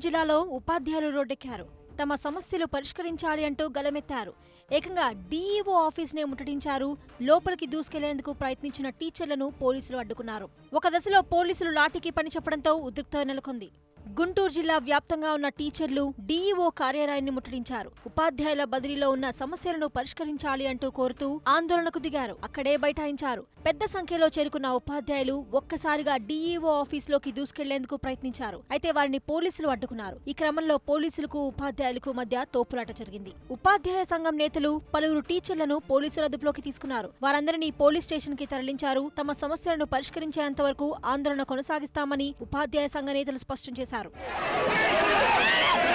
జిల్లాలో ఉపాధ్యాయులు రోడ్డెక్కారు తమ సమస్యలు పరిష్కరించాలి అంటూ గలమెత్తారు ఏకంగా డీఈఓ ఆఫీస్నే ముట్టడించారు లోపలికి దూసుకెళ్లేందుకు ప్రయత్నించిన టీచర్లను పోలీసులు అడ్డుకున్నారు ఒక దశలో పోలీసులు లాఠీకి పని చెప్పడంతో ఉద్రిక్తత నెలకొంది గుంటూరు జిల్లా వ్యాప్తంగా ఉన్న టీచర్లు డీఈఓ కార్యాలయాన్ని ముట్టడించారు ఉపాధ్యాయుల బదిలీలో ఉన్న సమస్యలను పరిష్కరించాలి అంటూ కోరుతూ ఆందోళనకు దిగారు అక్కడే బైఠాయించారు పెద్ద సంఖ్యలో చేరుకున్న ఉపాధ్యాయులు ఒక్కసారిగా డీఈఓ ఆఫీసులోకి దూసుకెళ్లేందుకు ప్రయత్నించారు అయితే వారిని పోలీసులు అడ్డుకున్నారు ఈ క్రమంలో పోలీసులకు ఉపాధ్యాయులకు మధ్య తోపులాట జరిగింది ఉపాధ్యాయ సంఘం నేతలు పలువురు టీచర్లను పోలీసుల అదుపులోకి తీసుకున్నారు వారందరినీ పోలీస్ స్టేషన్ కి తరలించారు తమ సమస్యలను పరిష్కరించేంత వరకు ఆందోళన కొనసాగిస్తామని ఉపాధ్యాయ సంఘ నేతలు స్పష్టం చేశారు